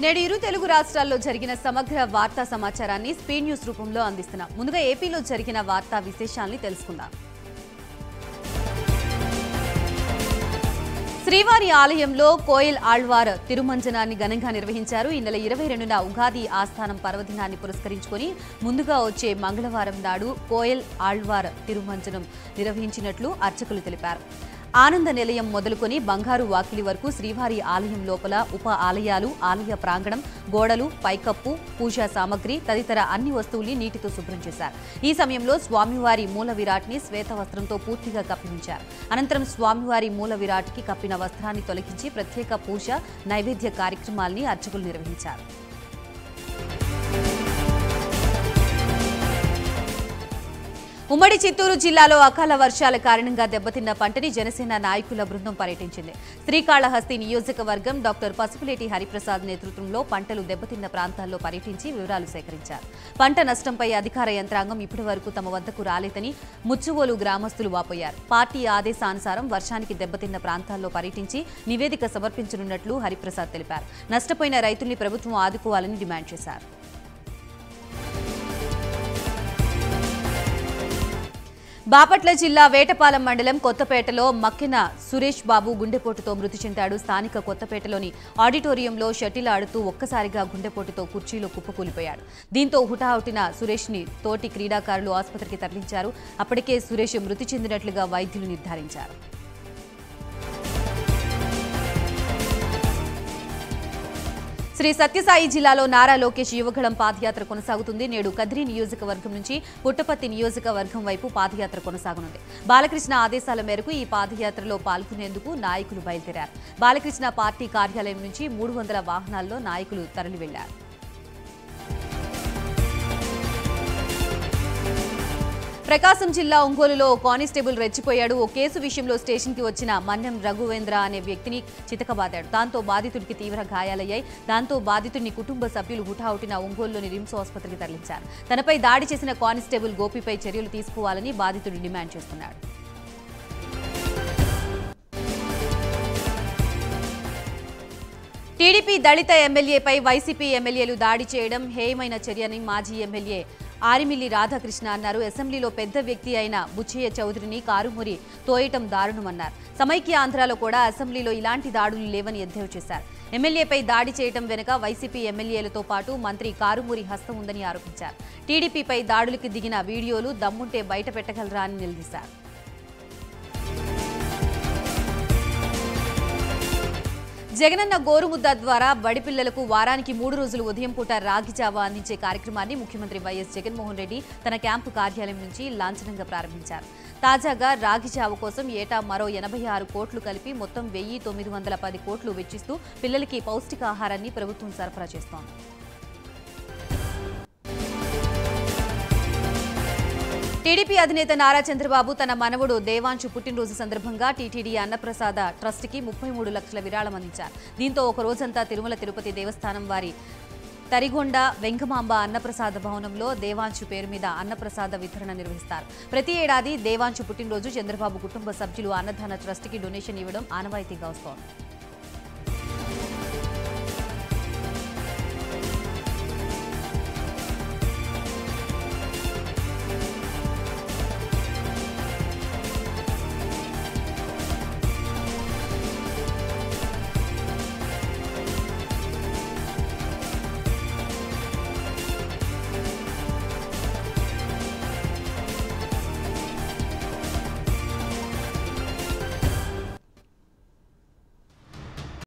నేడు ఇరు తెలుగు రాష్ట్రాల్లో జరిగిన సమగ్ర వార్తా సమాచారాన్ని స్పీడ్ న్యూస్ రూపంలో అందిస్తున్నాం ముందుగా ఏపీలో జరిగిన వార్తా విశేషాల్ని తెలుసుకుందాం శ్రీవారి ఆలయంలో కోయల్ ఆళ్వార్ తిరుమంజనాన్ని ఘనంగా నిర్వహించారు ఈ నెల ఇరవై రెండున ఉగాది ఆస్థానం పర్వదినాన్ని పురస్కరించుకొని ముందుగా వచ్చే మంగళవారం నాడు కోయల్ ఆళ్వార్ తిరుమంజనం నిర్వహించినట్లు అర్చకులు తెలిపారు ఆనంద నిలయం మొదలుకొని బంగారు వాకిలి వరకు శ్రీవారి ఆలయం లోపల ఉప ఆలయాలు ఆలయ ప్రాంగణం గోడలు పైకప్పు పూజా సామగ్రి తదితర అన్ని వస్తువుల్ని నీటితో శుభ్రం చేశారు ఈ సమయంలో స్వామివారి మూల విరాట్ని శ్వేత వస్త్రంతో పూర్తిగా కప్పిఉంచారు అనంతరం స్వామివారి మూల విరాట్కి కప్పిన వస్త్రాన్ని తొలగించి ప్రత్యేక పూజ నైవేద్య కార్యక్రమాల్ని అర్చకులు నిర్వహించారు ఉమ్మడి చిత్తూరు జిల్లాలో అకాల వర్షాల కారణంగా దెబ్బతిన్న పంటని జనసేన నాయకుల బృందం పర్యటించింది శ్రీకాళహస్తి నియోజకవర్గం డాక్టర్ పసుపులేటి హరిప్రసాద్ నేతృత్వంలో పంటలు దెబ్బతిన్న ప్రాంతాల్లో పర్యటించి వివరాలు సేకరించారు పంట నష్టంపై అధికార యంత్రాంగం ఇప్పటి వరకు తమ వద్దకు రాలేదని ముచ్చువోలు గ్రామస్తులు వాపోయారు పార్టీ ఆదేశానుసారం వర్షానికి దెబ్బతిన్న ప్రాంతాల్లో పర్యటించి నివేదిక సమర్పించనున్నట్లు హరిప్రసాద్ తెలిపారు నష్టపోయిన రైతుల్ని ప్రభుత్వం ఆదుకోవాలని డిమాండ్ చేశారు బాపట్ల జిల్లా వేటపాలెం మండలం కొత్తపేటలో మక్కిన సురేష్ బాబు గుండెపోటుతో మృతి చెందాడు స్థానిక కొత్తపేటలోని ఆడిటోరియంలో షటిల్ ఆడుతూ ఒక్కసారిగా గుండెపోటుతో కుర్చీలో కుప్పకూలిపోయాడు దీంతో హుటాహుటిన సురేష్ని తోటి క్రీడాకారులు ఆసుపత్రికి తరలించారు అప్పటికే సురేష్ మృతి చెందినట్లుగా వైద్యులు నిర్ధారించారు శ్రీ సత్యసాయి జిల్లాలో నారా లోకేష్ యువగళం పాదయాత్ర కొనసాగుతుంది నేడు కద్రి నియోజకవర్గం నుంచి పుట్టపత్తి నియోజకవర్గం వైపు పాదయాత్ర కొనసాగనుంది బాలకృష్ణ ఆదేశాల మేరకు ఈ పాదయాత్రలో పాల్గొనేందుకు నాయకులు బయలుదేరారు బాలకృష్ణ పార్టీ కార్యాలయం నుంచి మూడు వందల వాహనాల్లో నాయకులు తరలి వెళ్లారు ప్రకాశం జిల్లా ఒంగోలులో ఓ కానిస్టేబుల్ రెచ్చిపోయాడు ఓ కేసు విషయంలో స్టేషన్కి వచ్చిన మన్యం రఘువేంద్ర అనే వ్యక్తిని చితకబాదాడు దాంతో బాధితుడికి తీవ్ర గాయాలయ్యాయి దాంతో బాధితుడిని కుటుంబ సభ్యులు హుటాహుటిన ఒంగోలులోని రిమ్స్ ఆసుపత్రికి తరలించారు తనపై దాడి చేసిన కానిస్టేబుల్ గోపిపై చర్యలు తీసుకోవాలని బాధితుడు డిమాండ్ చేస్తున్నాడు టీడీపీ దళిత ఎమ్మెల్యేపై వైసీపీ ఎమ్మెల్యేలు దాడి చేయడం హేయమైన చర్యని మాజీ ఎమ్మెల్యే ఆరిమిల్లి రాధాకృష్ణ అన్నారు అసెంబ్లీలో పెద్ద వ్యక్తి అయిన బుచ్చయ్య చౌదరిని కారుమురి తోయటం దారుణమన్నారు సమైక్య ఆంధ్రాలో కూడా అసెంబ్లీలో ఇలాంటి దాడులు లేవని ఎద్దేవా చేశారు ఎమ్మెల్యేపై దాడి చేయడం వెనుక వైసీపీ ఎమ్మెల్యేలతో పాటు మంత్రి కారుమూరి హస్తం ఉందని ఆరోపించారు టీడీపీపై దాడులకు దిగిన వీడియోలు దమ్ముంటే బయట పెట్టగలరా అని నిలదీశారు జగనన్న గోరుముద్ద ద్వారా బడి పిల్లలకు వారానికి మూడు రోజులు ఉదయం పూట రాగి జావా అందించే కార్యక్రమాన్ని ముఖ్యమంత్రి వైఎస్ జగన్మోహన్ రెడ్డి తన క్యాంపు కార్యాలయం నుంచి లాంఛనంగా ప్రారంభించారు తాజాగా రాగి జావ కోసం ఏటా మరో ఎనభై ఆరు కోట్లు కలిపి మొత్తం వెయ్యి తొమ్మిది వందల పది కోట్లు వెచ్చిస్తూ పిల్లలకి పౌష్టికాహారాన్ని ప్రభుత్వం సరఫరా చేస్తోంది టీడీపీ అధినేత నారా చంద్రబాబు తన మనవడు దేవాంశు పుట్టినరోజు సందర్భంగా టీటీడీ అన్నప్రసాద ట్రస్ట్కి ముప్పై మూడు లక్షల విరాళం అందించారు దీంతో ఒక రోజంతా తిరుమల తిరుపతి దేవస్థానం వారి తరిగొండ వెంకమాంబ అన్నప్రసాద భవనంలో దేవాంశు పేరు మీద అన్నప్రసాద వితరణ నిర్వహిస్తారు ప్రతి ఏడాది దేవాంశు పుట్టినరోజు చంద్రబాబు కుటుంబ సభ్యులు అన్నదాన ట్రస్ట్కి డొనేషన్ ఇవ్వడం ఆనవాయితీగా వస్తోంది